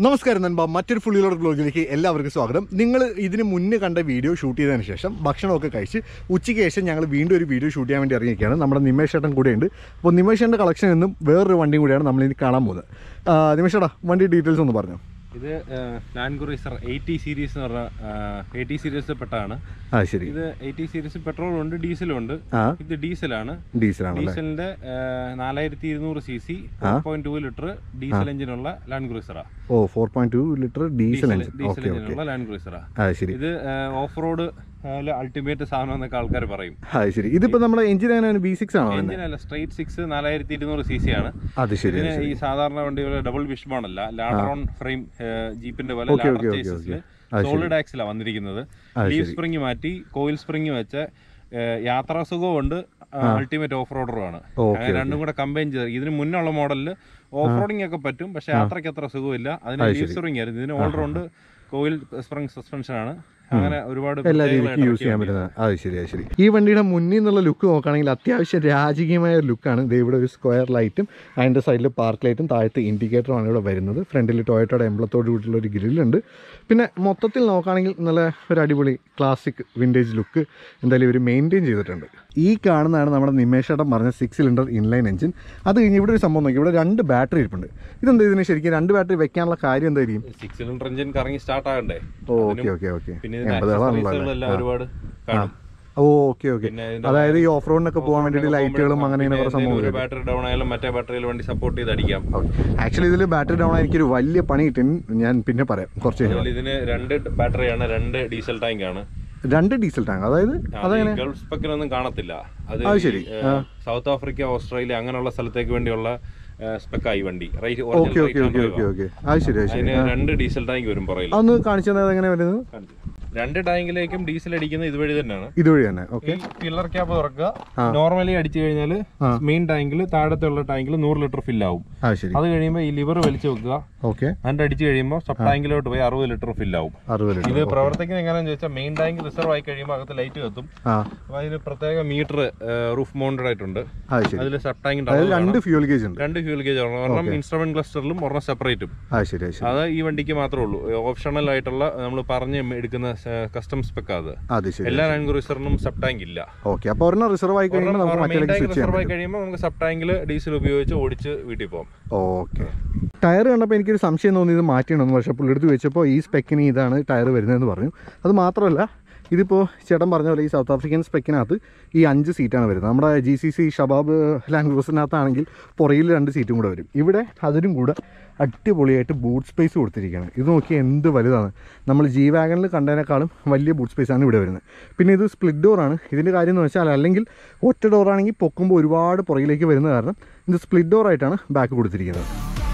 നമസ്കാരം നൻപ മറ്റൊരു ഫുള്ളിലോട് ബ്ലോഗിലേക്ക് എല്ലാവർക്കും സ്വാഗതം നിങ്ങൾ ഇതിന് മുന്നേ കണ്ട വീഡിയോ ഷൂട്ട് ചെയ്തതിന് ശേഷം ഭക്ഷണമൊക്കെ കഴിച്ച് ഉച്ചയ്ക്ക് ശേഷം ഞങ്ങൾ വീണ്ടും ഒരു വീഡിയോ ഷൂട്ട് ചെയ്യാൻ വേണ്ടി ഇറങ്ങിയിരിക്കുകയാണ് നമ്മുടെ നിമേഷ് ചേട്ടൻ കൂടെയുണ്ട് അപ്പോൾ നിമേഷ് ചേട്ടൻ്റെ കളക്ഷനിൽ നിന്നും വേറൊരു വണ്ടിയും കൂടിയാണ് നമ്മളിനി കാണാൻ പോകുന്നത് ആ, നിമേഷ് ചേട്ടാ വണ്ടി ഡീറ്റെയിൽസ് ഒന്ന് പറഞ്ഞു ഇത് ലാൻഡ് ക്രൂസർ എയ്റ്റി സീരീസ് എന്ന് പറഞ്ഞ എയ്റ്റി സീരീസിൽ പെട്ടതാണ് ആ ശരി ഇത് എയ്റ്റി സീരീസ് പെട്രോളും ഉണ്ട് ഡീസലും ഉണ്ട് ആ ഇത് ഡീസലാണ് ഡീസലാണല്ലേ ഡീസലിന്റെ നാലായിരത്തി ഇരുന്നൂറ് C C point two litre diesel എഞ്ചിനുള്ള ലാൻഡ് ക്രൂസറാ ഓ four point two litre diesel engine diesel okay okay എഞ്ചിനുള്ള ലാൻഡ് ക്രൂസറാ ആ ശരി ഇത് ഓഫ് റോഡ് അൾട്ടിമേറ്റ് സാധനം എന്നൊക്കെ ആൾക്കാർ പറയും ആ ശരി ഇതിപ്പോൾ നമ്മുടെ എഞ്ചിൻ എങ്ങനെയാണ് ബി സിക്സ് ആണോ എഞ്ചിൻ അല്ല സ്ട്രൈറ്റ് സിക്സ് നാലായിരത്തി ഇരുന്നൂറ് സി സി ആണ് അത് ശരി ഇതിന് ഈ സാധാരണ വണ്ടികൾ ഡബിൾ വിഷ്ബോൺ അല്ല ലാഡറോൺ ഫ്രെയിം ജീപ്പിന്റെ പോലെ ഓക്കെ, ലാഡർ ഓക്കെ, ഓക്കെ, ചേസസിൽ അത് സോളിഡ് ആക്സിലാണ് വന്നിരിക്കുന്നത് അത് ലീവ് സ്പ്രിങ് മാറ്റി കോയിൽ സ്പ്രിങ് വെച്ച് യാത്രാ സുഖമുണ്ട് അൾട്ടിമേറ്റ് ഓഫ് റോഡറുമാണ് ഓക്കെ അങ്ങനെ രണ്ടും കൂടെ കമ്പൈൻ ചെയ്ത് ഇതിന് മുന്നുള്ള മോഡലിൽ ഓഫ് റോഡിംഗ് ഒക്കെ പറ്റും പക്ഷെ യാത്രയ്ക്ക് അത്ര സുഖമില്ല അതിന് ലീവ് സ്പ്രിങ് ആയിരുന്നു ഇതിന് ഓൾറൗണ്ട് കോയിൽ സ്പ്രിങ് സസ്പെൻഷൻ ആണ് അങ്ങനെ ഒരുപാട് എല്ലാ പ്രത്യേകതകൾ രീതിക്കും യൂസ് ചെയ്യാൻ പറ്റുന്നത് അത് ശരി അത് ശരി ഈ വണ്ടിയുടെ മുന്നിൽ നിന്നുള്ള ലുക്ക് നോക്കുകയാണെങ്കിൽ അത്യാവശ്യം രാജകീയമായ ഒരു ലുക്കാണ് ഇത് ഇവിടെ ഒരു സ്ക്വയർ ലൈറ്റും അതിൻ്റെ സൈഡിൽ പാർക്ക് ലൈറ്റും താഴത്ത് ഇൻഡിക്കേറ്ററുമാണ് ഇവിടെ വരുന്നത് ഫ്രണ്ടിൽ ടൊയറ്റോയുടെ എംബ്ലത്തോട് കൂടിയുള്ള ഒരു ഗ്രില്ലുണ്ട് പിന്നെ മൊത്തത്തിൽ നോക്കുകയാണെങ്കിൽ നല്ല ഒരു അടിപൊളി ക്ലാസിക് വിൻറ്റേജ് ലുക്ക് എന്തായാലും ഇവർ മെയിൻറ്റെയിൻ ചെയ്തിട്ടുണ്ട് ഈ കാണുന്നതാണ് നമ്മുടെ നിമേഷേട്ടൻ പറഞ്ഞ സിക്സ് സിലിണ്ടർ ഇൻലൈൻ എഞ്ചിൻ അത് കഴിഞ്ഞ് ഇവിടെ ഒരു സംഭവം നോക്കി ഇവിടെ രണ്ട് ബാറ്ററി ഇരിപ്പുണ്ട് ഇതെന്താ ഇതിന് ശരിക്കും രണ്ട് ബാറ്ററി വെക്കാനുള്ള കാര്യം എന്തായിരിക്കും സിക്സ് സിലിണ്ടർ എഞ്ചിൻ കറങ്ങി സ്റ്റാർട്ട് ആകണ്ടേ ഓക്കെ ഓക്കെ ഓക്കെ പിന്നെ ഇതിന്റെ എൺപതുകളാണല്ലോ accessories എല്ലാം ഒരുപാട് കാണും ഓ ഓക്കെ ഓക്കെ പിന്നെ ഇതിന്റെ അതായത് ഈ ഓഫ് റോഡിനൊക്കെ പോകാൻ വേണ്ടിയിട്ട് ലൈറ്റുകളും അങ്ങനെ ഇങ്ങനെ കുറേ എന്തെങ്കിലും ഒരു സംഭവങ്ങൾ ബാറ്ററി ഡൗൺ ആയാലും മറ്റേ ബാറ്ററിയിൽ വണ്ടി സപ്പോർട്ട് ചെയ്ത് അടിക്കാം ആക്ച്വലി ഇതിൽ ബാറ്ററി ഡൗൺ എനിക്കൊരു വലിയ പണി കിട്ടി ഞാൻ പിന്നെ പറയാം കുറച്ച് കഴിഞ്ഞാൽ അതുപോലെ ഇതിന് രണ്ട് ബാറ്ററിയാണ് രണ്ട് ഡീസൽ ടാങ്ക് ആണ് രണ്ട് ഡീസൽ ടാങ്ക് അതായത് അതെങ്ങനെ ഗൾഫ് സ്പെക്കിലൊന്നും കാണത്തില്ല അത് അത് ശരി. ഈ, ഏ, സൗത്ത് ആഫ്രിക്ക ഓസ്ട്രേലിയ അങ്ങനെയുള്ള സ്ഥലത്തേക്ക് വേണ്ടിയുള്ള സ്പെക്കായി വണ്ടി right okay okay okay okay okay അത് ശരി അത് ശരി അതിന് രണ്ട് ഡീസൽ ടാങ്ക് വരും പുറകിൽ അതൊന്ന് കാണിച്ചു തന്നത് എങ്ങനെ വരുന്നത് രണ്ട് ടാങ്കിലേക്കും ഡീസൽ അടിക്കുന്നത് ഇതുവഴി തന്നെയാണ് ഇതുവഴി തന്നെ ഓക്കെ ഈ പില്ലർ ക്യാപ്പ് തുറക്കുക നോർമലി അടിച്ചു കഴിഞ്ഞാൽ മെയിൻ ടാങ്കിൽ താഴത്തെ ഉള്ള ടാങ്കിൽ നൂറ് ലിറ്റർ ഫിൽ ആവും അത് ശരി അത് കഴിയുമ്പോൾ ഈ ലിവർ വലിച്ചു വെക്കുക ഓക്കെ എന്നിട്ട് അടിച്ചു കഴിയുമ്പോൾ സബ് ടാങ്കിലോട്ട് പോയി അറുപത് ലിറ്റർ ഫിൽ ആവും അറുപത് ലിറ്റർ ഇത് പ്രവർത്തിക്കുന്നത് എങ്ങനെയാണെന്ന് ചോദിച്ചാൽ മെയിൻ ടാങ്ക് റിസർവ് ആയി കഴിയുമ്പോൾ അകത്ത് ലൈറ്റ് കത്തും ആ അപ്പോൾ അതിന് പ്രത്യേക മീറ്റർ റൂഫ് മൗണ്ടഡ് ആയിട്ടുണ്ട് അത് ശരി അതിൽ സബ് ടാങ്കിന്റെ അതായത് രണ്ട് ഫ്യൂൽ ഗേജ് ഉണ്ട് രണ്ട് ഫ്യൂൽ ഗേജ് ആണ് ഒരെണ്ണം ഇൻസ്ട്രുമെന്റ് ക്ലസ്റ്ററിലും ഒരെണ്ണം സെപ്പറേറ്റും അത് ശരി അത് ശരി അത് ഈ വണ്ടിക്ക് മാത്രമേ ഉള്ളൂ ഓപ്ഷണൽ ആയിട്ടുള്ള നമ്മൾ പറഞ്ഞ് എടുക്കുന്ന കസ്റ്റം സ്പെക്ക് അത് അത് ശരി എല്ലാ ലാൻഡ് ക്രൂസറിനും സബ് ടാങ്ക് ഇല്ല ഓക്കെ അപ്പോൾ ഒരെണ്ണം റിസർവ് ആയി കഴിയുമ്പോൾ നമുക്ക് മെയിൻ മറ്റേലേക്ക് ടാങ്ക് സ്വിച്ച് ചെയ്യാം റിസർവ് ആയി കഴിയുമ്പോൾ നമുക്ക് സബ് ടാങ്കിൽ ഡീസൽ ഉപയോഗിച്ച് ഓടിച്ച് വീട്ടിൽ പോകാം ഓക്കെ ടയർ കണ്ടപ്പോൾ എനിക്കൊരു സംശയം തോന്നി ഇത് മാറ്റിയിട്ടുണ്ടെന്ന് പക്ഷേ പുള്ളിയെടുത്ത് വെച്ചപ്പോൾ ഈ സ്പെക്കിന് ഇതാണ് ടയർ വരുന്നതെന്ന് പറഞ്ഞു അത് മാത്രമല്ല ഇതിപ്പോൾ ചേട്ടൻ പറഞ്ഞ പോലെ ഈ സൗത്ത് ആഫ്രിക്കൻ സ്പെക്കിനകത്ത് ഈ അഞ്ച് സീറ്റാണ് വരുന്നത് നമ്മുടെ ജി സി സി ഷബാബ് ലാൻഡ് ക്രൂസിനകത്താണെങ്കിൽ പുറയിൽ രണ്ട് സീറ്റും കൂടെ വരും ഇവിടെ അതിനും കൂടെ അടിപൊളിയായിട്ട് ബൂട്ട് സ്പേസ് കൊടുത്തിരിക്കുകയാണ് ഇത് നോക്കി എന്ത് വലുതാണ് നമ്മൾ ജി വാഗണിൽ കണ്ടതിനേക്കാളും വലിയ ബൂട്ട് സ്പേസാണ് ഇവിടെ വരുന്നത് പിന്നെ ഇത് സ്പ്ലിറ്റ് ഡോറാണ് ഇതിൻ്റെ കാര്യം എന്ന് വെച്ചാൽ അല്ലെങ്കിൽ ഒറ്റ ഡോറാണെങ്കിൽ പൊക്കുമ്പോൾ ഒരുപാട് പുറകിലേക്ക് വരുന്ന കാരണം ഇത് സ്പ്ലിറ്റ് ഡോറായിട്ടാണ് ബാക്ക് കൊടുത്തിരിക്കുന്നത്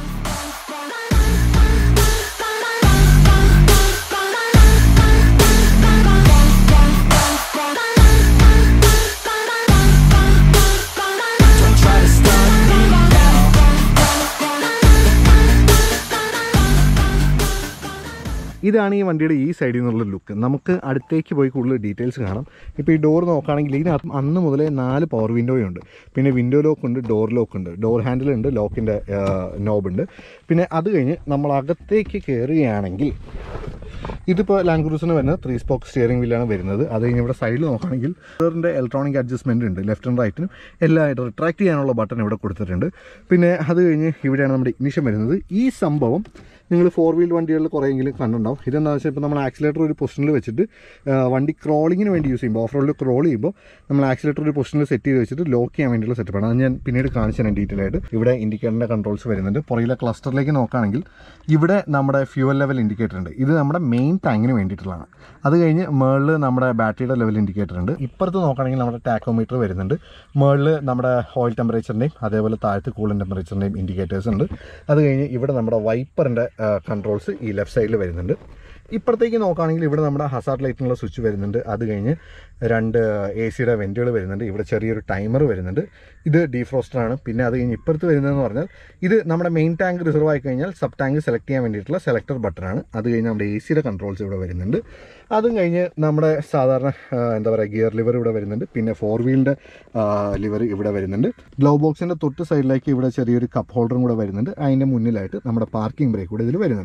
ഇതാണ് ഈ വണ്ടിയുടെ ഈ സൈഡിൽ നിന്നുള്ള ലുക്ക് നമുക്ക് അടുത്തേക്ക് പോയി കൂടുതൽ ഡീറ്റെയിൽസ് കാണാം ഇപ്പോൾ ഈ ഡോർ നോക്കുകയാണെങ്കിൽ ഇതിനകത്ത് അന്ന് മുതലേ നാല് പവർ വിൻഡോയുണ്ട് പിന്നെ വിൻഡോ ലോക്ക് ഉണ്ട് ഡോർ ലോക്ക് ഉണ്ട് ഡോർ ഹാൻഡിൽ ഉണ്ട് ലോക്കിൻ്റെ നോബുണ്ട് പിന്നെ അത് കഴിഞ്ഞ് നമ്മൾ അകത്തേക്ക് കയറുകയാണെങ്കിൽ ഇതിപ്പോൾ ലാൻഡ് ക്രൂസിന് വരുന്നത് ത്രീ സ്പോക്ക് സ്റ്റിയറിംഗ് വീലാണ് വരുന്നത് അത് കഴിഞ്ഞ് ഇവിടെ സൈഡിൽ നോക്കുകയാണെങ്കിൽ ഡോറിൻ്റെ ഇലക്ട്രോണിക് അഡ്ജസ്റ്റ്മെൻറ്റ് ഉണ്ട് ലെഫ്റ്റ് ആൻഡ് റൈറ്റിനും എല്ലാമായിട്ട് റിട്രാക്ട് ചെയ്യാനുള്ള ബട്ടൺ ഇവിടെ കൊടുത്തിട്ടുണ്ട് പിന്നെ അത് കഴിഞ്ഞ് ഇവിടെയാണ് നമ്മുടെ ഇഗ്നിഷൻ വരുന്നത് ഈ സംഭവം നിങ്ങൾ ഫോർ വീൽ വണ്ടികളിൽ കുറേയെങ്കിലും കണ്ടുണ്ടാവും ഇതെന്താണെന്ന് വെച്ചാൽ ഇപ്പോൾ നമ്മൾ ആക്സിലേറ്റർ ഒരു പൊസിഷനിൽ വെച്ചിട്ട് ആ, വണ്ടി ക്രോളിങ്ങിന് വേണ്ടി യൂസ് ചെയ്യുമ്പോൾ ഓഫ് റോഡിൽ ക്രോൾ ചെയ്യുമ്പോൾ നമ്മൾ ആക്സിലേറ്റർ ഒരു പൊസിഷനിൽ സെറ്റ് ചെയ്ത് വെച്ചിട്ട് ലോക്ക് ചെയ്യാൻ വേണ്ടിയുള്ള സെറ്റപ്പാണ് അത് ഞാൻ പിന്നീട് കാണിച്ചു തരാം ഡീറ്റെയിൽ ആയിട്ട് ഇവിടെ ഇൻഡിക്കേറ്ററിൻ്റെ കൺട്രോൾസ് വരുന്നുണ്ട് പുറകിലെ ക്ലസ്റ്ററിലേക്ക് നോക്കുകയാണെങ്കിൽ ഇവിടെ നമ്മുടെ ഫ്യൂവൽ ലെവൽ ഇൻഡിക്കേറ്റർ ഉണ്ട് ഇത് നമ്മുടെ മെയിൻ ടാങ്കിന് വേണ്ടിയിട്ടുള്ളതാണ് അത് കഴിഞ്ഞ് മേളിൽ നമ്മുടെ ബാറ്ററിയുടെ ലെവൽ ഇൻഡിക്കേറ്റർ ഉണ്ട് ഇപ്പുറത്ത് നോക്കുകയാണെങ്കിൽ നമ്മുടെ ടാക്കോമീറ്റർ വരുന്നുണ്ട് മേളിൽ നമ്മുടെ ഓയിൽ ടെമ്പറേച്ചറിൻ്റെയും അതേപോലെ താഴത്ത് കൂളിംഗ് ടെമ്പറേച്ചറിൻ്റെയും ഇൻഡിക്കേറ്റേഴ്സ് ഉണ്ട് അത് കഴിഞ്ഞ് ഇവിടെ നമ്മുടെ വൈപ്പറിൻ്റെ കൺട്രോൾസ് ഈ ലെഫ്റ്റ് സൈഡിൽ വരുന്നുണ്ട് ഇപ്പുറത്തേക്ക് നോക്കുകയാണെങ്കിൽ ഇവിടെ നമ്മുടെ ഹസാർഡ് ലൈറ്റിനുള്ള സ്വിച്ച് വരുന്നുണ്ട് അത് കഴിഞ്ഞ് രണ്ട് എ സിയുടെ വെൻറ്റുകൾ വരുന്നുണ്ട് ഇവിടെ ചെറിയൊരു ടൈമർ വരുന്നുണ്ട് ഇത് ഡീഫ്രോസ്റ്ററാണ് പിന്നെ അത് കഴിഞ്ഞ് ഇപ്പുറത്ത് വരുന്നതെന്ന് പറഞ്ഞാൽ ഇത് നമ്മുടെ മെയിൻ ടാങ്ക് റിസർവ് ആയി കഴിഞ്ഞാൽ സബ് ടാങ്ക് സെലക്ട് ചെയ്യാൻ വേണ്ടിയിട്ടുള്ള സെലക്ടർ ബട്ടണാണ് അത് കഴിഞ്ഞ് നമ്മുടെ എ സിയുടെ കൺട്രോൾസ് ഇവിടെ വരുന്നുണ്ട് അതും കഴിഞ്ഞ് നമ്മുടെ സാധാരണ ആ, എന്താ പറയുക ഗിയർ ലിവർ ഇവിടെ വരുന്നുണ്ട് പിന്നെ ഫോർ വീലിൻ്റെ ലിവർ ഇവിടെ വരുന്നുണ്ട് ഗ്ലൗ ബോക്സിൻ്റെ തൊട്ട് സൈഡിലേക്ക് ഇവിടെ ചെറിയൊരു കപ്പ് ഹോൾഡറും കൂടെ വരുന്നുണ്ട് അതിൻ്റെ മുന്നിലായിട്ട് നമ്മുടെ പാർക്കിംഗ് ബ്രേക്ക് കൂടെ ഇതിൽ വരുന്നുണ്ട്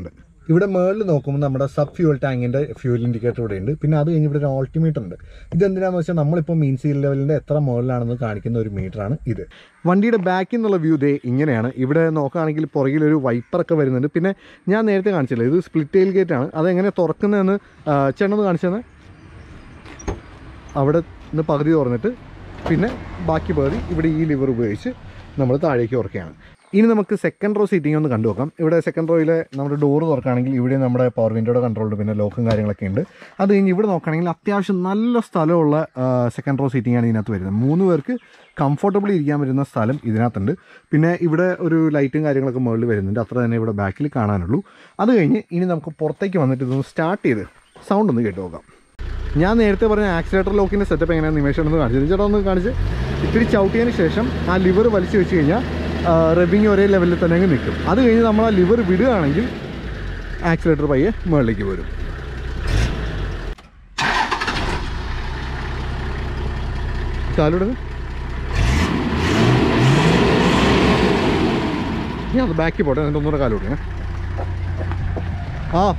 ഇവിടെ മേളിൽ നോക്കുമ്പോൾ നമ്മുടെ സബ് ഫ്യൂൽ ടാങ്കിൻ്റെ ഫ്യൂൽ ഇൻഡിക്കേറ്റർ ഇവിടെ ഉണ്ട് പിന്നെ അത് കഴിഞ്ഞ് ഇവിടെ ഒരു ഓൾട്ടിമീറ്റർ ഉണ്ട് ഇതെന്തിനാന്ന് വെച്ചാൽ നമ്മളിപ്പോൾ മീൻ സീ ലെവലിൻ്റെ എത്ര മുകളിലാണെന്ന് കാണിക്കുന്ന ഒരു മീറ്ററാണ് ഇത് വണ്ടിയുടെ ബാക്കിൽ നിന്നുള്ള വ്യൂ ദേ ഇങ്ങനെയാണ് ഇവിടെ നോക്കുകയാണെങ്കിൽ പുറകിൽ ഒരു വൈപ്പറൊക്കെ വരുന്നുണ്ട് പിന്നെ ഞാൻ നേരത്തെ കാണിച്ചില്ല ഇത് സ്പ്ലിറ്റ് ടെയിൽ ഗേറ്റ് ആണ് അതെങ്ങനെ തുറക്കുന്നതെന്ന് ആ, ചേട്ടൻ ഒന്ന് കാണിച്ചു തന്നെ അവിടെ നിന്ന് പകുതി തുറന്നിട്ട് പിന്നെ ബാക്കി പകുതി ഇവിടെ ഈ ലിവർ ഉപയോഗിച്ച് നമ്മൾ താഴേക്ക് ഉറക്കുകയാണ് ഇനി നമുക്ക് സെക്കൻഡ് റോ സീറ്റിംഗ് ഒന്ന് കണ്ടു നോക്കാം ഇവിടെ സെക്കൻഡ് റോയിൽ നമ്മുടെ ഡോറ് തുറക്കുകയാണെങ്കിൽ ഇവിടെ നമ്മുടെ പവർ വിൻഡോയുടെ കൺട്രോളുണ്ട് പിന്നെ ലോക്കും കാര്യങ്ങളൊക്കെ ഉണ്ട് അത് കഴിഞ്ഞ് ഇവിടെ നോക്കുകയാണെങ്കിൽ അത്യാവശ്യം നല്ല സ്ഥലമുള്ള സെക്കൻഡ് റോ സീറ്റിംഗ് ആണ് ഇതിനകത്ത് വരുന്നത് മൂന്ന് പേർക്ക് കംഫർട്ടബിളി ഇരിക്കാൻ വരുന്ന സ്ഥലം ഇതിനകത്തുണ്ട് പിന്നെ ഇവിടെ ഒരു ലൈറ്റും കാര്യങ്ങളൊക്കെ മുകളിൽ വരുന്നുണ്ട് അത്ര തന്നെ ഇവിടെ ബാക്കിൽ കാണാനുള്ളൂ അത് കഴിഞ്ഞ് ഇനി നമുക്ക് പുറത്തേക്ക് വന്നിട്ട് ഇതൊന്ന് സ്റ്റാർട്ട് ചെയ്ത് സൗണ്ട് ഒന്ന് കേട്ട് നോക്കാം ഞാൻ നേരത്തെ പറഞ്ഞ ആക്സിലേറ്റർ ലോക്കിൻ്റെ സെറ്റപ്പ് എങ്ങനെയാണ് നിമേഷം എന്ന് കാണിച്ചത് ചേട്ടാ ഒന്ന് കാണിച്ച് ഇത്തിരി ചവിട്ടിയതിന് ശേഷം ആ ലിവർ വലിച്ചു വെച്ച് കഴിഞ്ഞാൽ റബ്ബിങ് ഒരേ ലെവലിൽ തന്നെ അങ്ങ് നിൽക്കും അത് കഴിഞ്ഞ് നമ്മൾ ആ ലിവർ വിടുകയാണെങ്കിൽ ആക്സിലേറ്റർ പയ്യെ മുകളിലേക്ക് വരും കാലിടുന്നത് ഞാൻ അത് ബാക്കിൽ പോട്ടെ എന്നിട്ട് ഒന്നുകൂടെ കാലിടുകയാണ് ആ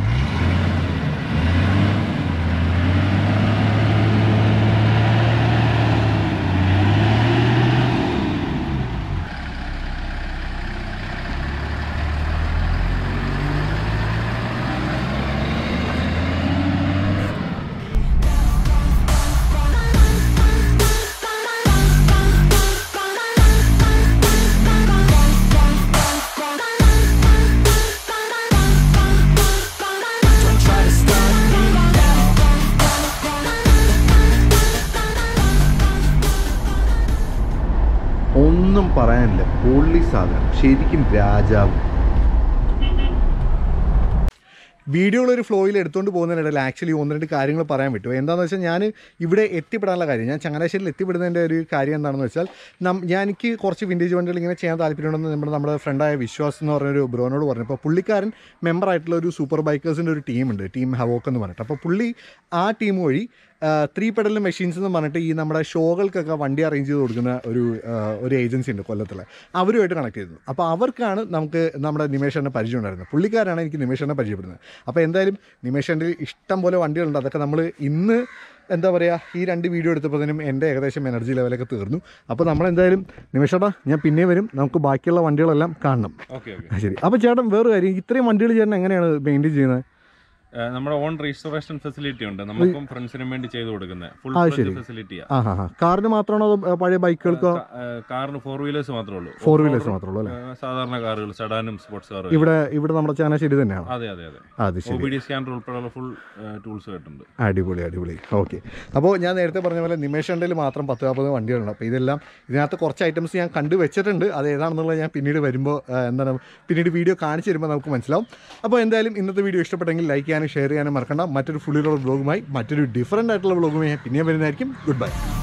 ഒന്നും പറയാനില്ല പൊള്ളി സാധനം ശരിക്കും രാജാവ് വീഡിയോകൾ ഒരു ഫ്ലോയിൽ എടുത്തുകൊണ്ട് പോകുന്നതിനിടയിൽ ആക്ച്വലി ഒന്ന് രണ്ട് കാര്യങ്ങൾ പറയാൻ പറ്റും എന്താണെന്ന് വെച്ചാൽ ഞാൻ ഇവിടെ എത്തിപ്പെടാനുള്ള കാര്യം ഞാൻ ചങ്ങനാശ്ശേരിയിൽ എത്തിപ്പെടുന്നതിൻ്റെ ഒരു കാര്യം എന്താണെന്ന് വെച്ചാൽ നം ഞാൻ എനിക്ക് കുറച്ച് വിൻറ്റേജ് വണ്ടികൾ ഇങ്ങനെ ചെയ്യാൻ താല്പര്യമുണ്ടെന്ന് നമ്മുടെ നമ്മുടെ ഫ്രണ്ടായ വിശ്വാസ് എന്ന് പറഞ്ഞൊരു ബ്രോനോട് പറഞ്ഞു അപ്പോൾ പുള്ളിക്കാരൻ മെമ്പർ ആയിട്ടുള്ള ഒരു സൂപ്പർ ബൈക്കേഴ്സിൻ്റെ ഒരു ടീമുണ്ട് ടീം ഹവോക്ക് എന്ന് പറഞ്ഞിട്ട് അപ്പോൾ പുള്ളി ആ ടീം വഴി ത്രീ പെഡൽ മെഷീൻസ് എന്ന് പറഞ്ഞിട്ട് ഈ നമ്മുടെ ഷോകൾക്കൊക്കെ വണ്ടി അറേഞ്ച് ചെയ്ത് കൊടുക്കുന്ന ഒരു ആ, ഒരു ഏജൻസി ഉണ്ട് കൊല്ലത്തിലെ അവരുമായിട്ട് കണക്ട് ചെയ്തു അപ്പോൾ അവർക്കാണ് നമുക്ക് നമ്മുടെ നിമേഷനെ പരിചയം ഉണ്ടായിരുന്നത് പുള്ളിക്കാരാണ് എനിക്ക് നിമേഷനെ പരിചയപ്പെടുന്നത് അപ്പോൾ എന്തായാലും നിമേഷൻ്റെ ഇഷ്ടം പോലെ വണ്ടികളുണ്ട് അതൊക്കെ നമ്മൾ ഇന്ന് എന്താ പറയുക ഈ രണ്ട് വീഡിയോ എടുത്തപ്പോഴത്തേനും എൻ്റെ ഏകദേശം എനർജി ലെവലൊക്കെ തീർന്നു അപ്പോൾ നമ്മളെന്തായാലും നിമിഷേട്ടാ ഞാൻ പിന്നെ വരും നമുക്ക് ബാക്കിയുള്ള വണ്ടികളെല്ലാം കാണണം ഓക്കെ ഓക്കെ ആ, ശരി അപ്പോൾ ചേട്ടൻ വേറെ കാര്യം ഇത്രയും വണ്ടികൾ ചേട്ടൻ എങ്ങനെയാണ് മെയിൻറ്റെയിൻ ചെയ്യുന്നത് നമ്മുടെ ഓൺ രജിസ്ട്രേഷൻ ഫെസിലിറ്റി ഉണ്ട് നമുക്കും ഫ്രണ്ട്സിനും വേണ്ടി ചെയ്തു കൊടുക്കുന്നത് ഫുൾ ആ, ശരി. ഫെസിലിറ്റിയാ ആ ഹാ ഹാ കാറിന് മാത്രമാണോ അതോ ഏ, പഴയ ബൈക്കുകൾക്കോ കാറിന് ഫോർ വീലേഴ്സ് മാത്രമേ ഉള്ളൂ ഫോർ വീലേഴ്സ് മാത്രമേ ഉള്ളൂ അല്ലേ ഏഹ് സാധാരണ കാറുകൾ സെഡാനും സ്പോർട്സ് കാറുകൾ ഇവിടെ ഇവിടെ നമ്മുടെ ചങ്ങനാശ്ശേരി തന്നെയാണ് അതെ അതെ അതെ അത് ഒ ശരി ബി ഡി സ്കാനർ ഉൾപ്പെടെയുള്ള ഫുൾ ടൂൾസ് കേട്ടുണ്ട് അടിപൊളി അടിപൊളി ഓക്കെ അപ്പോൾ ഞാൻ നേരത്തെ പറഞ്ഞ പോലെ നിമേഷൻ്റെ മാത്രം പത്ത് നാൽപ്പത് വണ്ടികളുണ്ട് അപ്പോൾ ഇതെല്ലാം ഇതിനകത്ത് കുറച്ച് ഐറ്റംസ് ഞാൻ കണ്ടു വെച്ചിട്ടുണ്ട് അത് ഏതാണെന്നുള്ളത് ഞാൻ പിന്നീട് വരുമ്പോൾ ആ, എന്താണ് പിന്നീട് വീഡിയോ കാണിച്ചു തരുമ്പോൾ നമുക്ക് മനസ്സിലാവും അപ്പോൾ എന്തായാലും ഇന്നത്തെ വീഡിയോ ഇഷ്ടപ്പെട്ടെങ്കിൽ ലൈക്ക് ചെയ്യാനും ഷെയർ ചെയ്യാനും മറക്കണ്ട മറ്റൊരു ഫുള്ളിലുള്ള വ്ളോഗുമായി മറ്റൊരു ഡിഫറൻ്റ് ആയിട്ടുള്ള വ്ളോഗുമായി ഞാൻ പിന്നെയും വരുന്നതായിരിക്കും ഗുഡ് ബൈ